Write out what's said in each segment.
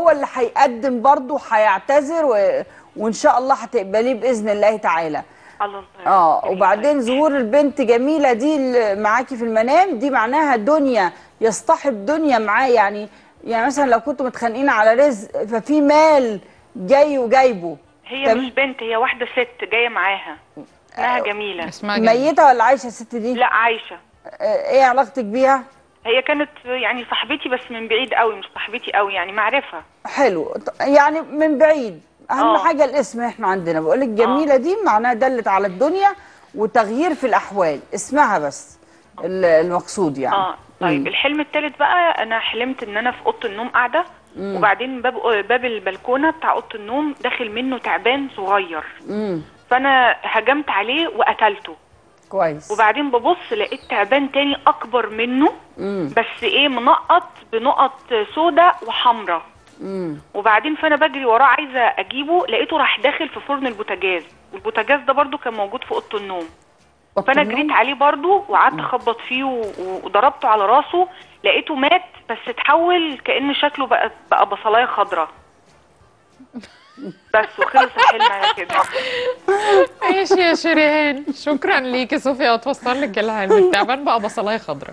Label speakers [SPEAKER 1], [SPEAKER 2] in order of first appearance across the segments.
[SPEAKER 1] وهو اللي هيقدم برضه هيعتذر و... وان شاء الله هتقبليه باذن الله تعالى
[SPEAKER 2] الله
[SPEAKER 1] اه
[SPEAKER 2] جميل.
[SPEAKER 1] وبعدين ظهور البنت جميله دي اللي معاكي في المنام دي معناها دنيا يصطحب دنيا معاه يعني يعني مثلا لو كنتوا متخانقين على رزق ففي مال جاي وجايبه
[SPEAKER 2] هي
[SPEAKER 1] تمام.
[SPEAKER 2] مش بنت هي واحده ست جايه معاها اسمها جميله
[SPEAKER 3] اسمها جميل.
[SPEAKER 1] ميته ولا عايشه الست دي؟
[SPEAKER 2] لا عايشه
[SPEAKER 1] آه، ايه علاقتك بيها؟
[SPEAKER 2] هي كانت يعني صاحبتي بس من بعيد قوي مش صاحبتي قوي يعني معرفه
[SPEAKER 1] حلو ط- يعني من بعيد اهم
[SPEAKER 2] آه.
[SPEAKER 1] حاجه الاسم احنا عندنا بقول لك جميله دي معناها دلت على الدنيا وتغيير في الاحوال اسمها بس ال- المقصود يعني
[SPEAKER 2] اه طيب
[SPEAKER 1] مم.
[SPEAKER 2] الحلم الثالث بقى انا حلمت ان انا في اوضه النوم قاعده وبعدين باب باب البلكونه بتاع اوضه النوم داخل منه تعبان صغير
[SPEAKER 1] امم
[SPEAKER 2] فانا هجمت عليه وقتلته
[SPEAKER 1] كويس
[SPEAKER 2] وبعدين ببص لقيت تعبان تاني اكبر منه
[SPEAKER 1] امم
[SPEAKER 2] بس ايه منقط بنقط سودة وحمراء
[SPEAKER 1] امم
[SPEAKER 2] وبعدين فانا بجري وراه عايزه اجيبه لقيته راح داخل في فرن البوتاجاز والبوتاجاز ده برضو كان موجود في اوضه النوم فانا جريت عليه برضو وقعدت اخبط فيه و- وضربته على راسه لقيته مات بس اتحول كأن شكله بقى بقى بصلايه خضراء بس وخلص الحلم على كده
[SPEAKER 3] ماشي يا شريهان شكرا ليكي صوفيا هتوصل لك الحلم التعبان بقى بصلايه خضراء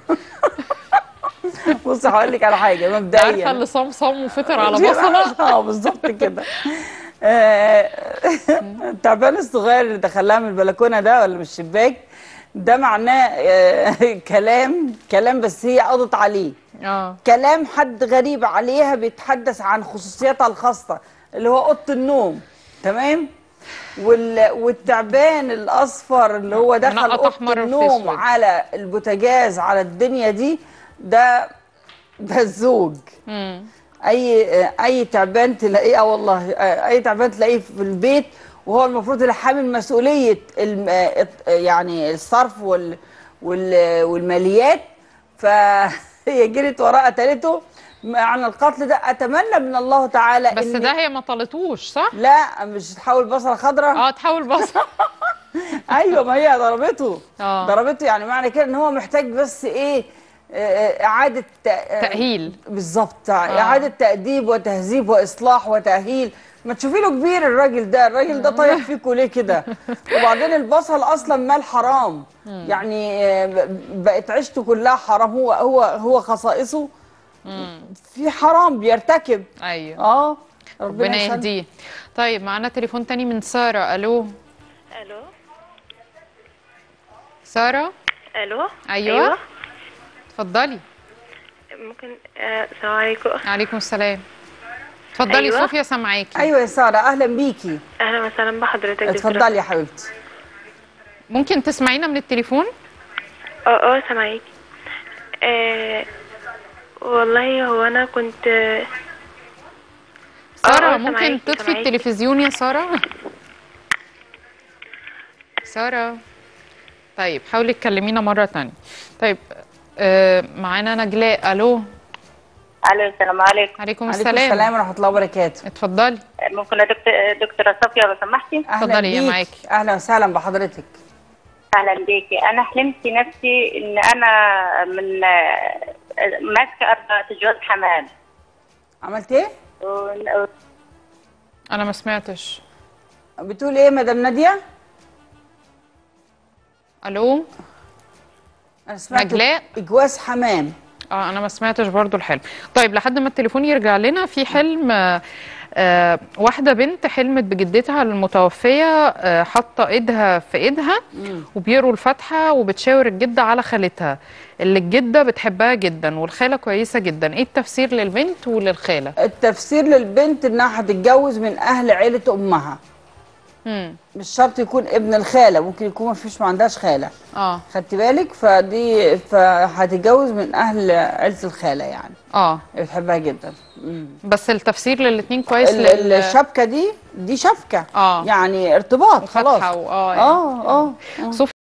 [SPEAKER 1] بصي هقول لك على حاجه مبدئيا
[SPEAKER 3] عارفه اللي صام صام وفطر على بصله
[SPEAKER 1] اه بالظبط كده آه، التعبان الصغير اللي دخلها من البلكونه ده ولا من الشباك ده معناه آه، كلام كلام بس هي قضت عليه
[SPEAKER 3] اه
[SPEAKER 1] كلام حد غريب عليها بيتحدث عن خصوصياتها الخاصة اللي هو أوضة النوم تمام وال... والتعبان الأصفر اللي هو دخل
[SPEAKER 3] منقط
[SPEAKER 1] أوضة
[SPEAKER 3] أحمر في
[SPEAKER 1] النوم
[SPEAKER 3] أسود.
[SPEAKER 1] على البوتاجاز على الدنيا دي ده ده الزوج
[SPEAKER 3] امم
[SPEAKER 1] اي اي تعبان تلاقيه اه والله اي تعبان تلاقيه في البيت وهو المفروض اللي حامل مسؤوليه الم- آه، يعني الصرف وال وال والماليات فهي جرت وراه قتلته عن القتل ده اتمنى من الله تعالى
[SPEAKER 3] بس
[SPEAKER 1] إن-
[SPEAKER 3] ده هي ما طلتوش صح؟
[SPEAKER 1] لا مش تحول بصله خضراء
[SPEAKER 3] اه تحول بصل
[SPEAKER 1] ايوه ما هي ضربته
[SPEAKER 3] آه.
[SPEAKER 1] ضربته يعني معنى كده ان هو محتاج بس ايه آه، آه، اعاده ت- آه،
[SPEAKER 3] تأهيل.
[SPEAKER 1] بالظبط اعاده تاديب وتهذيب واصلاح وتاهيل ما تشوفي له كبير الراجل ده الراجل ده طايح فيكوا ليه كده وبعدين البصل اصلا مال حرام يعني آه، ب- بقت عيشته كلها حرام هو هو هو خصائصه في حرام بيرتكب
[SPEAKER 3] ايوه
[SPEAKER 1] اه
[SPEAKER 3] ربنا
[SPEAKER 1] يسلمك.
[SPEAKER 3] يهديه طيب معانا تليفون تاني من ساره الو
[SPEAKER 4] الو
[SPEAKER 3] ساره
[SPEAKER 4] الو
[SPEAKER 3] ايوه اتفضلي
[SPEAKER 4] ممكن آه، السلام عليكم
[SPEAKER 3] عليكم السلام اتفضلي
[SPEAKER 4] أيوة.
[SPEAKER 3] صوفيا سامعاكي
[SPEAKER 1] ايوه يا ساره اهلا بيكي
[SPEAKER 4] اهلا وسهلا بحضرتك دكتورة.
[SPEAKER 1] اتفضلي يا حبيبتي
[SPEAKER 3] ممكن تسمعينا من التليفون
[SPEAKER 4] اه اه سامعاكي آه والله هو انا كنت آه،
[SPEAKER 3] ساره
[SPEAKER 4] آه،
[SPEAKER 3] ممكن
[SPEAKER 4] سامعاكي،
[SPEAKER 3] تطفي
[SPEAKER 4] سامعاكي.
[SPEAKER 3] التلفزيون يا ساره ساره طيب حاولي تكلمينا مره تانية طيب آه معانا نجلاء الو
[SPEAKER 5] الو السلام عليكم
[SPEAKER 3] عليكم
[SPEAKER 1] عليكم
[SPEAKER 3] السلام
[SPEAKER 1] السلام ورحمه الله وبركاته
[SPEAKER 3] اتفضلي
[SPEAKER 5] ممكن يا دكتور دكتوره صفيا لو سمحتي
[SPEAKER 1] اهلا
[SPEAKER 3] اتفضلي يا
[SPEAKER 1] بيك.
[SPEAKER 3] معاكي.
[SPEAKER 1] اهلا وسهلا بحضرتك
[SPEAKER 5] اهلا بيكي انا حلمت نفسي ان انا من آه، ماسكه اربع جوز حمام
[SPEAKER 1] عملت ايه
[SPEAKER 5] و-
[SPEAKER 3] انا ما سمعتش
[SPEAKER 1] بتقول ايه مدام ناديه
[SPEAKER 3] الو
[SPEAKER 1] انا سمعت
[SPEAKER 3] نجلاء؟
[SPEAKER 1] اجواز حمام
[SPEAKER 3] اه انا ما سمعتش برضو الحلم طيب لحد ما التليفون يرجع لنا في حلم آه آه واحده بنت حلمت بجدتها المتوفيه آه حاطه ايدها في ايدها وبيقروا الفاتحه وبتشاور الجده على خالتها اللي الجده بتحبها جدا والخاله كويسه جدا ايه التفسير للبنت وللخاله
[SPEAKER 1] التفسير للبنت انها هتتجوز من اهل عيله امها
[SPEAKER 3] امم
[SPEAKER 1] مش شرط يكون ابن الخاله ممكن يكون ما فيش ما عندهاش خاله
[SPEAKER 3] اه
[SPEAKER 1] خدت بالك فدي فهتتجوز من اهل عيله الخاله يعني
[SPEAKER 3] اه
[SPEAKER 1] بتحبها جدا مم.
[SPEAKER 3] بس التفسير للاتنين كويس
[SPEAKER 1] ال-
[SPEAKER 3] لل-
[SPEAKER 1] الشبكه دي دي شبكه
[SPEAKER 3] آه.
[SPEAKER 1] يعني ارتباط خلاص
[SPEAKER 3] وفتحة و- آه يعني.
[SPEAKER 1] اه اه, آه.
[SPEAKER 3] صوفيا